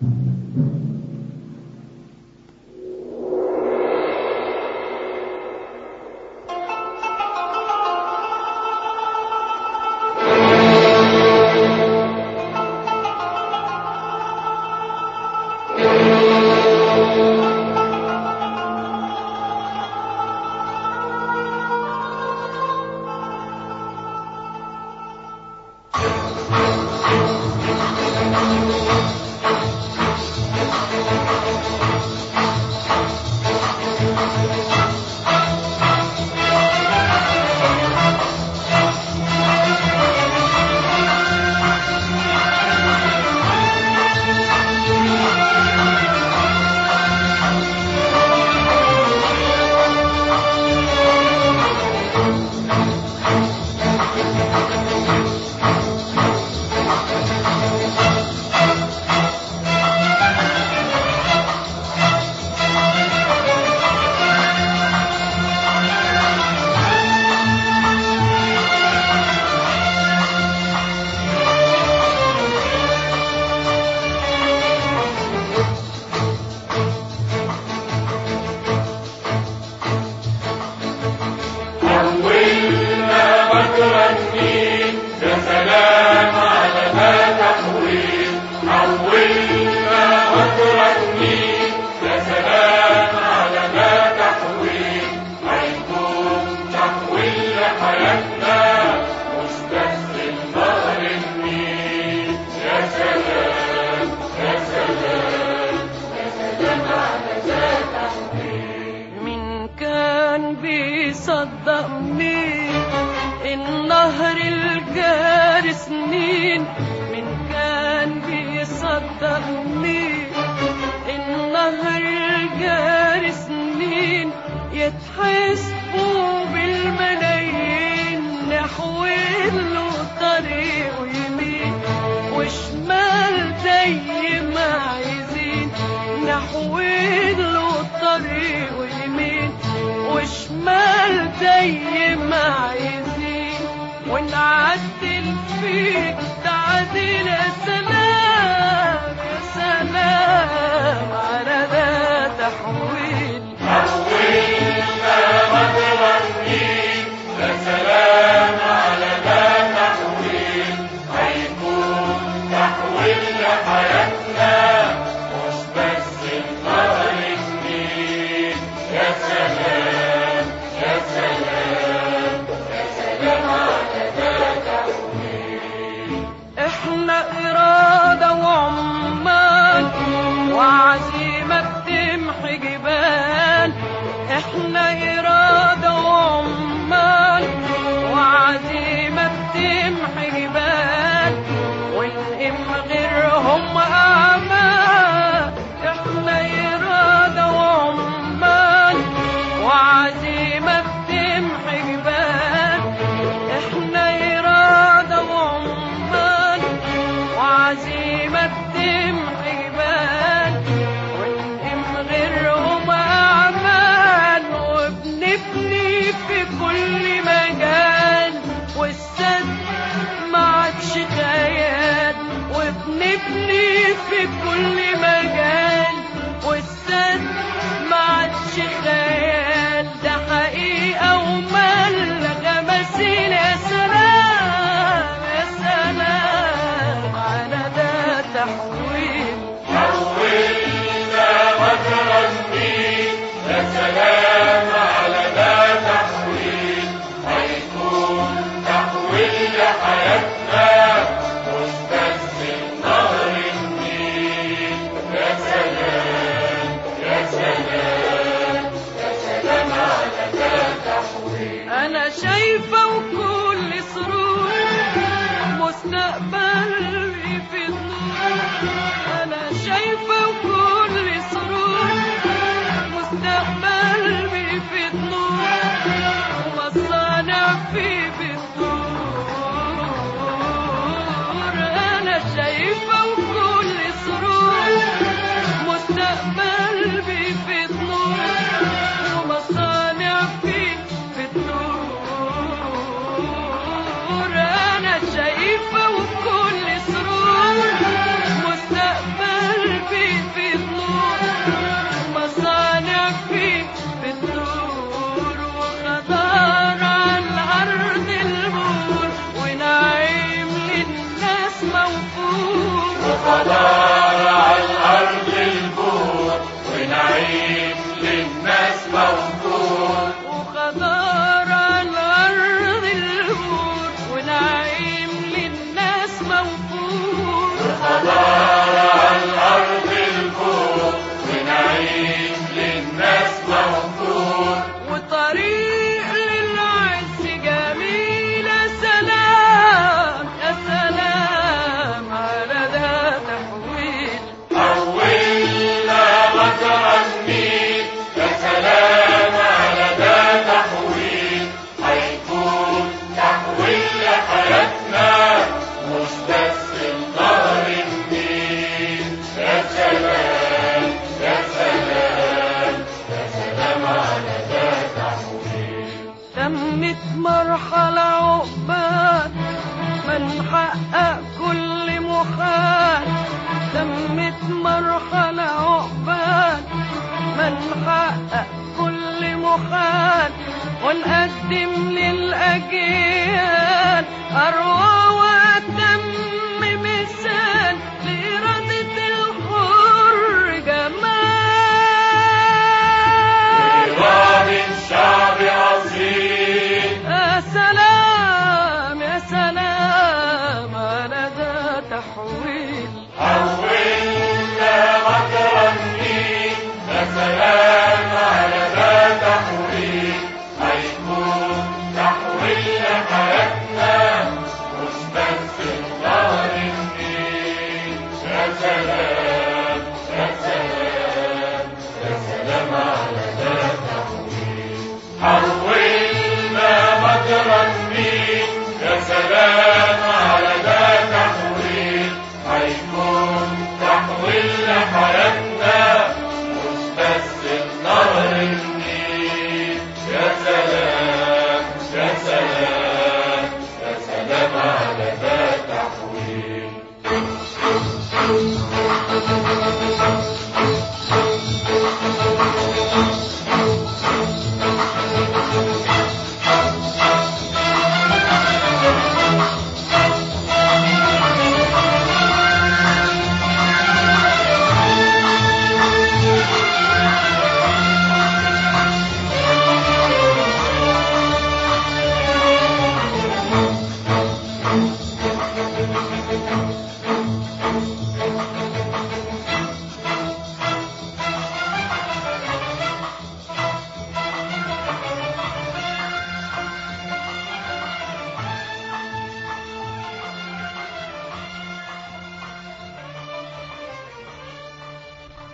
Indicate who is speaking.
Speaker 1: بيصدق مين النهر الجاري سنين من كان بيصدق مين النهر الجاري سنين يتحسبوا بالملايين نحوله طريق يمين وشمال زي ما عايزين نحوله طريق يمين وشمال زي ما عايزين ونعدل فيك تعديل يا سلام يا سلام على ذا تحويل احنا إرادة وعمال وعزيمة بتمحي جبال احنا إرادة وعمال وعزيمة بتمحي جبال ونقم غيرهم أعمال احنا إرادة وعمال وعزيمة بتمحي جبال احنا إرادة وعمال وعزيمة بتمحي جبال ونقم غيرهم أعمال وبنبني في كل مجال والسد ما عادش خيال وبنبني في كل مجال والسد ما عادش خيال ده حقيقة وملغى مثيل يا سلام يا سلام على ده تحويل انا شايفة وكل سرور مستقبلي في النور انا شايفة وكل سرور مستقبلي في النور والصانع في بالدور انا شايفة وكل سرور مستقبل بي في النور ومصانع في في النور انا شايفة وكل سرور مستقبل بي
Speaker 2: وخضار على الأرض البور ونعيم للناس موجود
Speaker 1: وخضار على الأرض البور ونعيم للناس موجود
Speaker 2: وخضار على الأرض البور ونعيم للناس موجود
Speaker 1: وطريق للعز جميل يا سلام يا سلام على ده تحويل
Speaker 2: حولنا مجرى النيل يا سلام على ده تحويل هيكون تحويل لحياتنا مش بس النهر النيل يا سلام يا سلام يا سلام على ده تحويل
Speaker 1: تمت مرحلة عقبال ما نحقق كل محال تمت مرحلة عقبال ما نحقق كل محال ونقدم للأجيال أروع وأتم مثال لإرادة الحر جمال
Speaker 2: إرادة شعب أصيل
Speaker 1: يا سلام يا سلام على ده تحويل
Speaker 2: حولنا مجرى النيل يا سلام على ذا تحويل هيكون تحويل لحياتنا مش بس النهر النيل يا سلام يا سلام يا سلام على ذا تحويل حولنا مجرى النيل يا سلام على ذا تحويل هيكون تحويل لحياتنا مش بس النهر النيل يا سلام يا سلام يا سلام على ذا تحويل